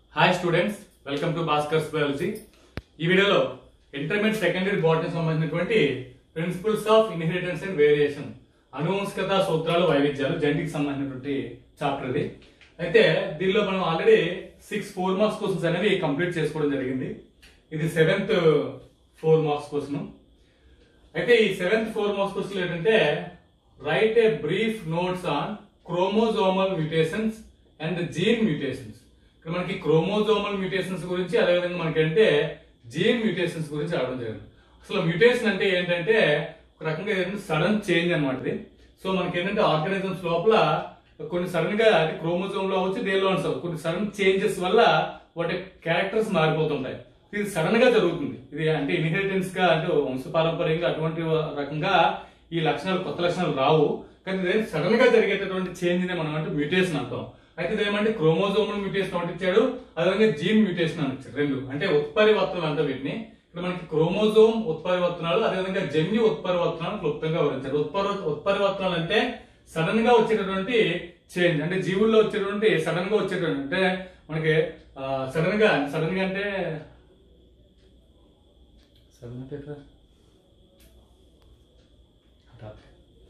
Hi students welcome to Bhaskar's biology ఈ వీడియోలో intermediate secondary botany సంబంధించినటువంటి principles of inheritance and variation అనువంశికత సూత్రాలు వైవిధ్యాలు జెంటికి సంబంధించినటువంటి చాప్టర్ ఇది అయితే దీనిలో మనం already six four marks questions అనేవి కంప్లీట్ చేసుకోవడం జరిగింది ఇది సెవెంత్ ఫోర్ మార్క్స్ క్వశ్చన్ అయితే ఈ సెవెంత్ ఫోర్ మార్క్స్ క్వశ్చన్ ఏంటంటే write a brief notes on chromosomal mutations and gene mutations ఇక్కడ మనకి క్రోమోజోమల్ మ్యూటేషన్స్ గురించి అదేవిధంగా మనకంటే జీన్ మ్యూటేషన్స్ గురించి అడగడం జరిగింది అసలు మ్యూటేషన్ అంటే ఏంటంటే ఒక రకంగా ఏంటంటే సడన్ చేంజ్ అనమాట ఇది సో మనకి ఏంటంటే ఆర్గానిజమ్స్ లోపల కొన్ని సడన్ గా అంటే క్రోమోజోమ్ లో వచ్చి దేనిలో ఉంటుంది కొన్ని సడన్ చేంజెస్ వల్ల వాటి క్యారెక్టర్స్ మారిపోతుంటాయి ఇది సడన్ గా జరుగుతుంది ఇది అంటే ఇన్హెరిటెన్స్ గా అంటే వంశపారంపర్యంగా అటువంటి రకంగా ఈ లక్షణాలు కొత్త లక్షణాలు రావు కానీ ఇది సడన్ గా జరిగేటటువంటి చేంజ్ నే మనం అంటే మ్యూటేషన్ అంటాం అయితే ఇదేమంటే క్రోమోజోమల్ మ్యూటేషన్ ఒకటి ఇచ్చాడు అదేవిధంగా జీన్ మ్యూటేషన్ అని ఇచ్చాడు రెండు అంటే ఉత్పరివర్తనలు అంతా వీటిని ఇక్కడ మనకి క్రోమోజోమ్ ఉత్పరివర్తనాలు అదేవిధంగా జన్యు ఉత్పరివర్తనాలు క్లుప్తంగా వివరించారు ఉత్పరి ఉత్పరివర్తనాలు అంటే సడన్ గా వచ్చేటటువంటి చేంజ్ అంటే జీవుల్లో వచ్చేటువంటి సడన్ గా వచ్చేటువంటి అంటే మనకి సడన్ గా సడన్ గా అంటే సడన్ అంటే ఎట్లా? హఠాత్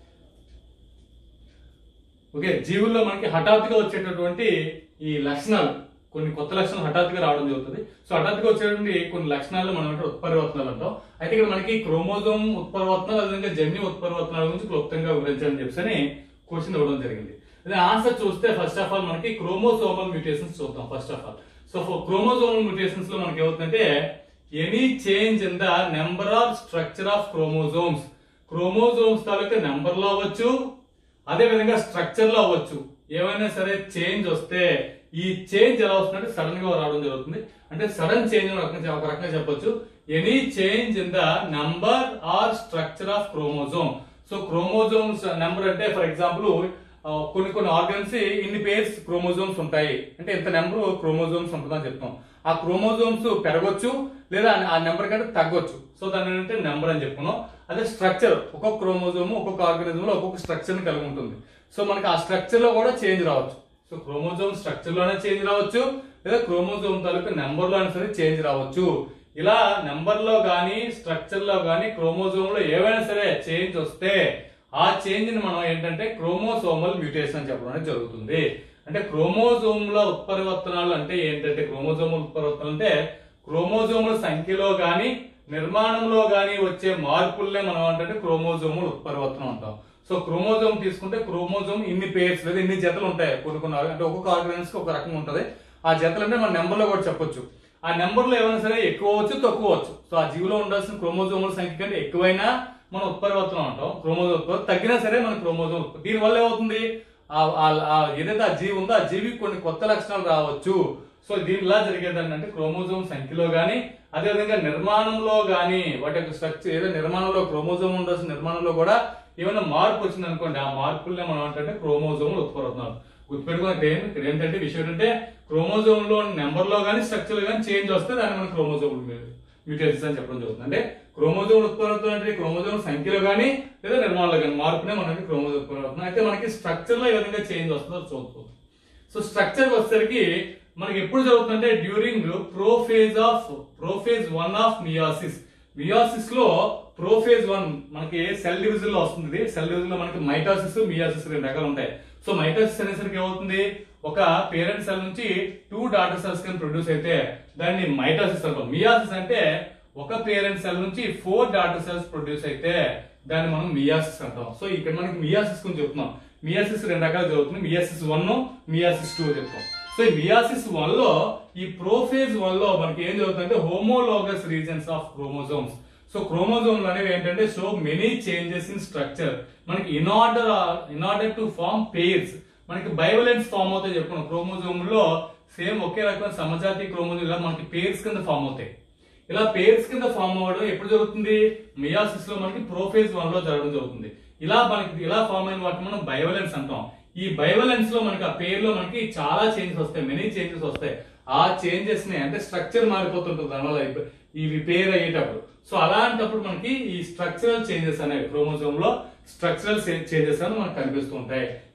ఓకే జీవుల్లో మనకి హఠాత్తుగా వచ్చేటటువంటి ఈ లక్షణాలు కొన్ని కొత్త లక్షణాలు హఠాత్తుగా రావడం జరుగుతుంది సో హఠాత్తుగా వచ్చేటువంటి కొన్ని లక్షణాలు మనం అంటే ఉత్పరివర్తనాలు అంటాం అయితే ఇక్కడ మనకి క్రోమోజోమ్ ఉత్పరివర్తనాలు అదేవిధంగా జన్యు ఉత్పరివర్తనాల గురించి క్లుప్తంగా వివరించాలని చెప్పని క్వశ్చన్ ఇవ్వడం జరిగింది అదే ఆన్సర్ చూస్తే ఫస్ట్ ఆఫ్ ఆల్ మనకి క్రోమోజోమల్ మ్యూటేషన్స్ చూద్దాం first of all so chromosomal mutations లో మనకి ఏమవుతుందంటే any change in the number of structure of chromosomes chromosomes తాలూకా నెంబర్ లో అవ్వచ్చు అదే విధంగా స్ట్రక్చర్ లో అవ్వచ్చు ఏమైనా సరే చేంజ్ వస్తే ఈ చేంజ్ ఎలా వస్తుందంటే సడన్ గా రావడం జరుగుతుంది అంటే సడన్ చేంజ్ ఒక రకంగా ఒక రకంగా చెప్పొచ్చు any change in the number or structure of chromosome so chromosomes number అంటే ఫర్ ఎగ్జాంపుల్ కొన్ని కొన్ని ఆర్గన్స్ ఇన్ని పేర్స్ క్రోమోజోమ్స్ ఉంటాయి అంటే ఇంత నెంబర్ క్రోమోజోమ్స్ ఉంటుందని చెప్తాం ఆ క్రోమోజోమ్స్ పెరగొచ్చు లేదా ఆ నెంబర్ కంటే తగ్గొచ్చు సో దాని ఏంటంటే నెంబర్ అని చెప్పుకున్నాం అదే స్ట్రక్చర్ ఒక్కొక్క క్రోమోజోమ్ ఒక్కొక్క ఆర్గానిజం లో ఒక్కొక్క స్ట్రక్చర్ ని కలిగి ఉంటుంది సో మనకి ఆ స్ట్రక్చర్ లో కూడా చేంజ్ రావచ్చు సో క్రోమోజోమ్ స్ట్రక్చర్ లోనే చేంజ్ రావచ్చు లేదా క్రోమోజోమ్ తాలూకు నెంబర్ లో అయినా సరే చేంజ్ రావచ్చు ఇలా నెంబర్ లో గానీ స్ట్రక్చర్ లో గానీ క్రోమోజోమ్ లో ఏవైనా సరే చేంజ్ వస్తే ఆ చేంజ్ ని మనం ఏంటంటే క్రోమోసోమల్ మ్యూటేషన్ అని చెప్పడం అనేది జరుగుతుంది అంటే క్రోమోజోమ్ లో ఉత్పరివర్తనాలు అంటే ఏంటంటే క్రోమోజోమల్ ఉత్పరివర్తనాలు అంటే క్రోమోజోముల సంఖ్యలో గాని నిర్మాణంలో గాని వచ్చే మార్పుల్నే మనం అంటే క్రోమోజోముల ఉత్పరివర్తనం అంటాం సో క్రోమోజోమ్ తీసుకుంటే క్రోమోజోమ్ ఇన్ని పేర్స్ లేదా ఇన్ని జతలు ఉంటాయి కొన్ని కొన్ని అంటే ఒక్కొక్క ఆర్గనైజ్ ఒక రకంగా ఉంటది ఆ జతలు అంటే మన నెంబర్ లో కూడా చెప్పొచ్చు ఆ నెంబర్ లో ఏమైనా సరే ఎక్కువ వచ్చు తక్కువ వచ్చు సో ఆ జీవిలో ఉండాల్సిన క్రోమోజోముల సంఖ్య కంటే ఎక్కువైనా మనం ఉత్పరివర్తనం అంటాం క్రోమోజోమ్ ఉత్పత్తి తగ్గినా సరే మన క్రోమోజోమ్ ఉత్పత్తి దీని వల్ల ఏమవుతుంది ఆ- ఆ- ఆ ఏదైతే ఆ జీవి ఉందో ఆ జీవికి కొన్ని కొత్త లక్షణాలు రావచ్చు సో దీని ఇలా జరిగేది అంటే క్రోమోజోమ్ సంఖ్యలో గానీ అదేవిధంగా నిర్మాణంలో గానీ వాటి యొక్క స్ట్రక్చర్ ఏదో నిర్మాణంలో క్రోమోజోమ్ ఉండాల్సిన నిర్మాణంలో కూడా ఏమైనా మార్పు వచ్చింది అనుకోండి ఆ మార్పుల్ని మనం అంటే క్రోమోజోమ్ ఉత్పడుతున్నాం గుర్తుపెట్టుకుని ఇక్కడ ఏం- ఇక్కడ ఏంటంటే విషయం ఏంటంటే క్రోమోజోమ్ లో నెంబర్ లో గానీ స్ట్రక్చర్ లో గానీ చేంజ్ వస్తే దాన్ని మనం క్రోమోజోమ్ మ్యూటేషన్స్ అని చెప్పడం జరుగుతుంది అంటే క్రోమోజోమ్ ఉత్పత్తి అంటే క్రోమోజోమ్ సంఖ్యలో గానీ లేదా నిర్మాణంలో గానీ మార్పునే మనకి క్రోమోజోమ్ ఉత్పత్తి అయితే మనకి స్ట్రక్చర్ లో ఏ విధంగా చేంజ్ వస్తుందో చూద్దాం సో స్ట్రక్చర్ వచ్చేసరికి మనకి ఎప్పుడు జరుగుతుందంటే during prophase of prophase one of meiosis meiosis లో ప్రోఫేజ్ వన్ మనకి సెల్ డివిజన్ లో వస్తుంది సెల్ డివిజన్ లో మనకి మైటాసిస్ మియాసిస్ రెండు రకాలు ఉంటాయి సో మైటాసిస్ అనేసరికి ఏమవుతుంది ఒక పేరెంట్ సెల్ నుంచి టూ డాటర్ సెల్స్ కింద ప్రొడ్యూస్ అయితే దాన్ని మైటాసిస్ అంటాం మియాసిస్ అంటే ఒక పేరెంట్ సెల్ నుంచి ఫోర్ డాటర్ సెల్స్ ప్రొడ్యూస్ అయితే దాన్ని మనం మియాసిస్ అంటాం సో ఇక్కడ మనకి మియాసిస్ గురించి చెప్తున్నాం మియాసిస్ రెండు రకాలు జరుగుతుంది మియాసిస్ వన్ మియాసిస్ టూ చెప్తాం సో ఈ మియాసిస్ వన్ లో ఈ ప్రోఫేజ్ వన్ లో మనకి ఏం జరుగుతుందంటే homologous regions of chromosomes so క్రోమోజోమ్లు అనేవి ఏంటంటే so many changes in structure మనకి in order in order to form pairs మనకి బయోలెన్స్ ఫామ్ అవుతాయి చెప్పుకున్నాం క్రోమోజోమ్ లో సేమ్ ఒకే రకమైన సమజాతి క్రోమోజోమ్ ఇలా మనకి పేర్స్ కింద ఫామ్ అవుతాయి ఇలా పేర్స్ కింద ఫామ్ అవ్వడం ఎప్పుడు జరుగుతుంది మియాసిస్ లో మనకి ప్రోఫేజ్ వన్ లో జరగడం జరుగుతుంది ఇలా మనకి ఇలా ఫామ్ అయిన వాటిని మనం బయోలెన్స్ అంటాం ఈ బయోలెన్స్ లో మనకి ఆ పేర్లో మనకి చాలా చేంజెస్ వస్తాయి మెనీ చేంజెస్ వస్తాయి ఆ చేంజెస్ ని అంటే స్ట్రక్చర్ మారిపోతుంటుంది దానివల్ల ఇప్ప- ఇవి పేరు అయ్యేటప్పుడు సో అలాంటప్పుడు మనకి ఈ స్ట్రక్చరల్ చేంజెస్ అనేవి క్రోమోజోమ్ లో స్ట్రక్చరల్ చేంజెస్ అని మనకు కనిపిస్తూ ఉంటాయి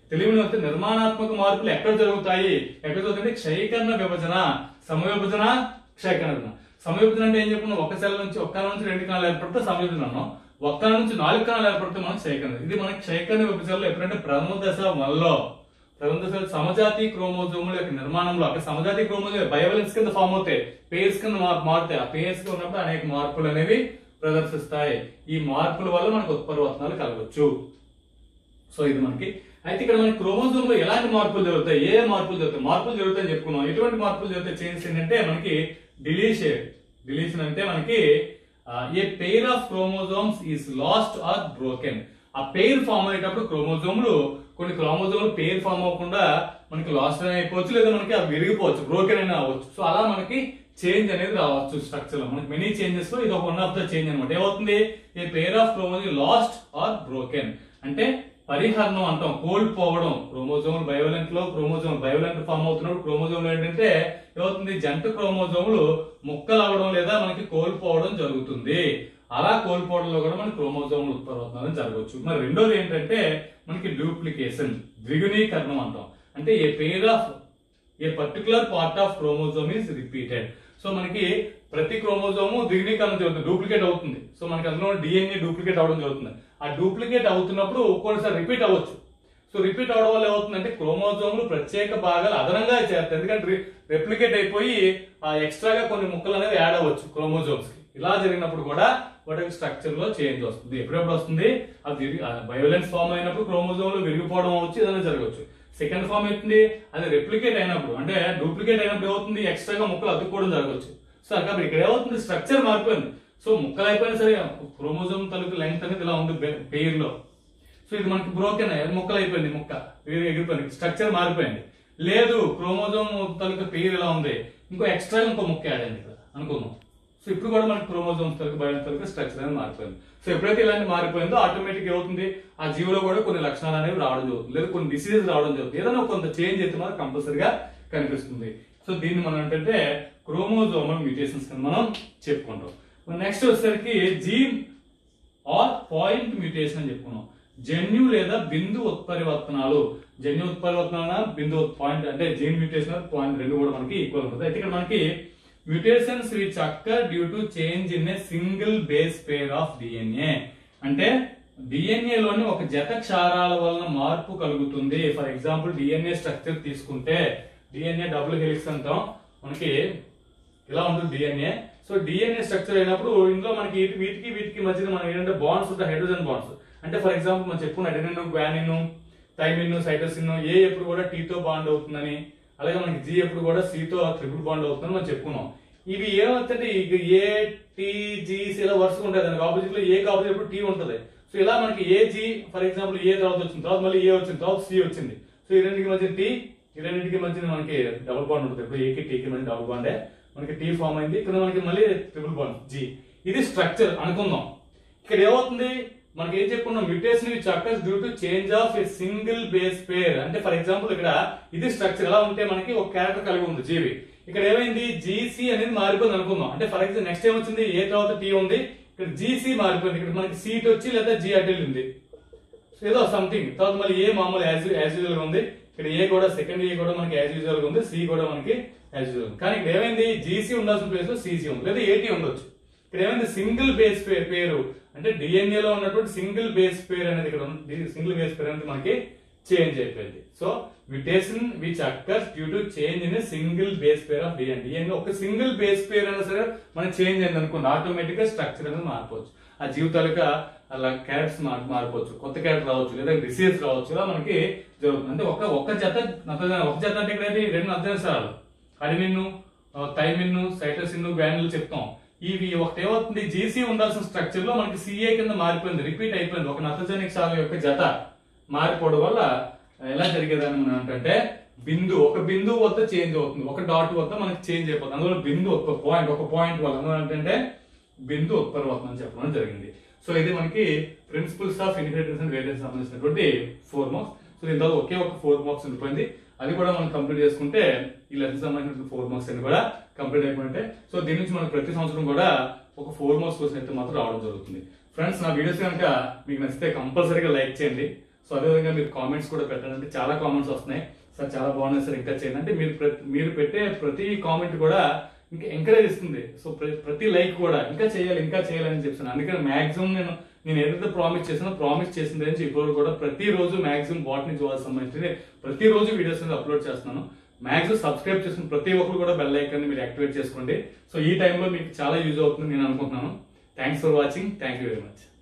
తెలివిని వస్తే నిర్మాణాత్మక మార్పులు ఎక్కడ జరుగుతాయి ఎక్కడ జరుగుతుంది క్షయకరణ విభజన సమవిభజన క్షయకరణ విభజన సమవిభజన అంటే ఏం చెప్పుకున్నాం ఒక సెల్ నుంచి ఒక్క నుంచి రెండు కణాలు ఏర్పడితే సమవిభజన అన్నాం ఒక్క నుంచి నాలుగు కణాలు ఏర్పడితే మనం క్షయకరణ ఇది మనకి క్షయకరణ విభజనలో ఎప్పుడంటే ప్రథమ దశ వల్ల ప్రథమ దశలో సమజాతి క్రోమోజోముల యొక్క నిర్మాణంలో అక్కడ సమజాతి క్రోమోజోమ్ బయోవలెన్స్ కింద ఫామ్ అవుతాయి పేర్స్ కింద మా- మారుతాయి ఆ పేర్స్ గా ఉన్నప్పుడు అనేక మార్పులు అనేవి ప్రదర్శిస్తాయి ఈ మార్పుల వల్ల మనకు ఉత్పరివర్తనాలు కలగవచ్చు సో ఇది మనకి అయితే ఇక్కడ మనకి క్రోమోజోమ్ లో ఎలాంటి మార్పులు జరుగుతాయి ఏ మార్పులు జరుగుతాయి మార్పులు జరుగుతాయని చెప్పుకున్నాం ఎటువంటి మార్పులు జరుగుతాయి చేంజెస్ ఏంటంటే మనకి డిలీషన్ డిలీషన్ అంటే మనకి a pair of chromosomes is lost or broken ఆ పెయిర్ ఫామ్ అయ్యేటప్పుడు క్రోమోజోములు కొన్ని క్రోమోజోములు పెయిర్ ఫామ్ అవ్వకుండా మనకి లాస్ట్ అయిపోవచ్చు లేదా మనకి అవి విరిగిపోవచ్చు బ్రోకెన్ అయినా అవ్వచ్చు సో అలా మనకి చేంజ్ అనేది రావచ్చు స్ట్రక్చర్ లో మనకి మెనీ చేంజెస్ లో ఇది ఒక వన్ ఆఫ్ ద చేంజ్ అనమాట ఏమవుతుంది a pair of chromosome lost or broken అంటే పరిహరణం అంటాం కోల్పోవడం క్రోమోజోమ్ బయోలెంట్ లో క్రోమోజోమ్ బయోలెంట్ ఫామ్ అవుతున్నప్పుడు క్రోమోజోమ్ ఏంటంటే ఏమవుతుంది జంట క్రోమోజోములు ముక్కలు అవ్వడం లేదా మనకి కోల్పోవడం జరుగుతుంది అలా కోల్పోవడంలో కూడా మనకి క్రోమోజోములు ఉత్పన్నమవుతుందని జరగవచ్చు మరి రెండోది ఏంటంటే మనకి డూప్లికేషన్ ద్విగుణీకరణం అంటాం అంటే a pair of a particular part of chromosome is repeated so మనకి ప్రతి క్రోమోజోము ద్విగుణీకరణ జరుగుతుంది డూప్లికేట్ అవుతుంది సో మనకి అందులో డిఎన్ఏ డూప్లికేట్ అవడం జరుగుతుంది ఆ డూప్లికేట్ అవుతున్నప్పుడు ఒక్కోసారి రిపీట్ అవ్వచ్చు సో రిపీట్ అవడం వల్ల ఏమవుతుందంటే క్రోమోజోములు ప్రత్యేక భాగాలు అదనంగా చేస్తాయి ఎందుకంటే రెప్లికేట్ అయిపోయి ఆ ఎక్స్ట్రాగా కొన్ని ముక్కలు అనేవి యాడ్ అవ్వచ్చు క్రోమోజోమ్స్ కి ఇలా జరిగినప్పుడు కూడా వాటికి స్ట్రక్చర్ లో చేంజ్ వస్తుంది ఎప్పుడెప్పుడు వస్తుంది అది బయోలెన్స్ ఫామ్ అయినప్పుడు క్రోమోజోములు విరిగిపోవడం అవచ్చు ఏదైనా జరగవచ్చు సెకండ్ ఫామ్ అవుతుంది అది రెప్లికేట్ అయినప్పుడు అంటే డూప్లికేట్ అయినప్పుడు ఏమవుతుంది ఎక్స్ట్రాగా ముక్కలు అతుక్కోవడం జరగవచ్చు సో కాబట్టి ఇక్కడ ఏమవుతుంది స్ట్రక్చర్ మారిపోయింది సో ముక్కలు అయిపోయినా సరే క్రోమోజోమ్ తలుపు లెంగ్త్ అనేది ఇలా ఉంది పెయిర్ లో సో ఇది మనకి బ్రోకెన్ ముక్కలు అయిపోయింది ముక్క వేరే ఎగిరిపోయింది స్ట్రక్చర్ మారిపోయింది లేదు క్రోమోజోమ్ తలుపు పేరు ఇలా ఉంది ఇంకో ఎక్స్ట్రా ఇంకో ముక్క యాడ్ అయింది ఇక్కడ అనుకుందాం సో ఇప్పుడు కూడా మనకి క్రోమోజోమ్స్ తలుపు బయో తలుపు స్ట్రక్చర్ అనేది మారిపోయింది సో ఎప్పుడైతే ఇలాంటి మారిపోయిందో ఆటోమేటిక్ ఏమవుతుంది ఆ జీవులో కూడా కొన్ని లక్షణాలు అనేవి రావడం జరుగుతుంది లేదా కొన్ని డిసీజెస్ రావడం జరుగుతుంది ఏదైనా కొంత చేంజ్ అయితే మనకు కంపల్సరిగా కనిపిస్తుంది సో దీన్ని మనం ఏంటంటే క్రోమోజోమల్ మ్యూటేషన్స్ కింద మనం చెప్పుకుంటాం నెక్స్ట్ వచ్చేసరికి జీన్ ఆర్ పాయింట్ మ్యూటేషన్ అని చెప్పుకున్నాం జన్యు లేదా బిందు ఉత్పరివర్తనాలు జన్యు ఉత్పరివర్తన బిందు పాయింట్ అంటే జీన్ మ్యూటేషన్ పాయింట్ రెండు కూడా మనకి ఈక్వల్ ఉంటుంది అయితే ఇక్కడ మనకి mutations which occur due to change in a single base pair of DNA అంటే డిఎన్ఏ లోని ఒక జత క్షారాల వలన మార్పు కలుగుతుంది ఫర్ ఎగ్జాంపుల్ డిఎన్ఏ స్ట్రక్చర్ తీసుకుంటే డిఎన్ఏ డబుల్ హెలిక్స్ అంటాం మనకి ఇలా ఉంటుంది డిఎన్ఏ సో డిఎన్ఏ స్ట్రక్చర్ అయినప్పుడు ఇందులో మనకి వీటి- వీటికి వీటికి మధ్యన మనం ఏంటంటే బాండ్స్ ఉంటాయి హైడ్రోజన్ బాండ్స్ అంటే ఫర్ ఎగ్జాంపుల్ మనం చెప్పుకున్న adenine guanine thymine cytosine A ఎప్పుడు కూడా T తో బాండ్ అవుతుందని అలాగే మనకి జీ ఎప్పుడు కూడా C తో ట్రిపుల్ బాండ్ అవుతుందని మనం చెప్పుకున్నాం ఇవి ఏమవుతుందంటే ఇక ఏ టీ జీ ఇలా వరుసగా ఉంటాయి దానికి ఆపోజిట్ లో ఏ ఆపోజిట్ ఇప్పుడు టీ ఉంటది సో ఇలా మనకి A G for example A తర్వాత వచ్చింది తర్వాత మళ్ళీ ఏ వచ్చింది తర్వాత సి వచ్చింది సో ఈ రెండింటికి మధ్య టీ ఈ రెండింటికి మధ్య మనకి డబుల్ బాండ్ ఉంటుంది ఇప్పుడు ఏకి టీకి మధ్య డబుల్ బాండే మనకి టీ ఫామ్ అయింది ఇక్కడ మనకి మళ్ళీ ట్రిపుల్ బాండ్ జీ ఇది స్ట్రక్చర్ అనుకుందాం ఇక్కడ ఏమవుతుంది మనకి ఏం చెప్పుకున్నాం mutation which occurs due to change of a single base pair అంటే ఫర్ ఎగ్జాంపుల్ ఇక్కడ ఇది స్ట్రక్చర్ ఎలా ఉంటే మనకి ఒక క్యారెక్టర్ కలిగి ఉంది జీవి ఇక్కడ ఏమైంది జీసీ అనేది మారిపోయింది అనుకుందాం అంటే ఫర్ ఎగ్జాంపుల్ నెక్స్ట్ ఏమొచ్చింది ఏ తర్వాత టీ ఉంది ఇక్కడ జీసీ మారిపోయింది ఇక్కడ మనకి సీట్ వచ్చి లేదా జీ అటు వెళ్ళింది సో ఏదో సంథింగ్ తర్వాత మళ్ళీ ఏ మామూలు యాజ్ యాజ్ యూజువల్ గా ఉంది ఇక్కడ ఏ కూడా సెకండ్ ఏ కూడా మనకి యాజ్ యూజువల్ గా ఉంది సి కూడా మనకి యాజ్ యూజువల్ ఉంది కానీ ఇక్కడ ఏమైంది జీసీ ఉండాల్సిన ప్లేస్ లో సిసి ఉంది లేదా ఏటీ ఉండొచ్చు ఇక్కడ ఏమైంది సింగిల్ బేస్ పేరు పేరు అంటే డిఎన్ఏ లో ఉన్నటువంటి సింగిల్ బేస్ పేర్ అనేది ఇక్కడ సింగిల్ బేస్ పేర్ అనేది మనకి చేంజ్ అయిపోయింది so mutation which occurs due to change in single base pair of DN DNA ఒక సింగిల్ బేస్ పేర్ అయినా సరే మనకి చేంజ్ అయింది అనుకోండి ఆటోమేటిక్ గా స్ట్రక్చర్ అనేది మారిపోవచ్చు ఆ జీవితాలుగా అలా క్యారెక్టర్స్ మారిపోవచ్చు కొత్త క్యారెక్టర్ రావచ్చు లేదా డిసీజ్ రావచ్చు ఇలా మనకి జరుగుతుంది అంటే ఒక ఒక్క జత నత్రజని ఒక జత అంటే ఇక్కడ ఏంటి? రెండు నత్రజనిసారాలు అడిమిన్ థైమిన్ సైటోసిన్ గ్వానిల్ చెప్తాం ఇవి ఒకటి ఏమవుతుంది జీసీ ఉండాల్సిన స్ట్రక్చర్ లో మనకి సిఏ కింద మారిపోయింది రిపీట్ అయిపోయింది ఒక నత్రజనిక సారం యొక్క జత మారిపోవడం వల్ల ఎలా జరిగేదని మనం ఏంటంటే బిందు ఒక బిందువు వద్ద చేంజ్ అవుతుంది ఒక డాట్ వద్ద మనకి చేంజ్ అయిపోతుంది అందువల్ల బిందు ఒక పాయింట్ ఒక పాయింట్ వల్ల అందువల్ల ఏంటంటే బిందు ఉత్పరివర్తనం అని చెప్పడం జరిగింది సో ఇది మనకి principles of inheritance and variance సంబంధించినటువంటి ఫోర్ మార్క్స్ సో దీని తర్వాత ఒకే ఒక ఫోర్ మార్క్స్ ఉండిపోయింది అది కూడా మనం కంప్లీట్ చేసుకుంటే ఈ లెసన్ సంబంధించిన ఫోర్ మార్క్స్ అన్ని కూడా కంప్లీట్ అయిపోయింటే సో దీని నుంచి మనకు ప్రతి సంవత్సరం కూడా ఒక ఫోర్ మార్క్స్ క్వశ్చన్ అయితే మాత్రం రావడం జరుగుతుంది ఫ్రెండ్స్ నా వీడియోస్ కనుక మీకు నచ్చితే కంపల్సరీగా లైక్ చేయండి సో అదేవిధంగా మీరు కామెంట్స్ కూడా పెట్టండి అంటే చాలా కామెంట్స్ వస్తున్నాయి సార్ చాలా బాగున్నాయి సార్ ఇంకా చేయండి అంటే మీరు ప్రతి మీరు పెట్టే ప్రతి కామెంట్ కూడా ఇంకా ఎంకరేజ్ ఇస్తుంది సో ప్ర- ప్రతి లైక్ కూడా ఇంకా చేయాలి ఇంకా చేయాలని చెప్తాను అందుకని మాక్సిమం నేను నేను ఏదైతే ప్రామిస్ చేసినా ప్రామిస్ చేసింది నుంచి ఇప్పుడు కూడా ప్రతిరోజు మాక్సిమం బాట్ని చూడాల్సి సంబంధించి ప్రతిరోజు వీడియోస్ అనేది అప్లోడ్ చేస్తున్నాను మాక్సిమం సబ్స్క్రైబ్ చేసుకుని ప్రతి ఒక్కరు కూడా బెల్ ఐకాన్ని మీరు యాక్టివేట్ చేసుకోండి సో ఈ టైంలో మీకు చాలా యూజ్ అవుతుంది నేను అనుకుంటున్నాను thanks for watching thank you very much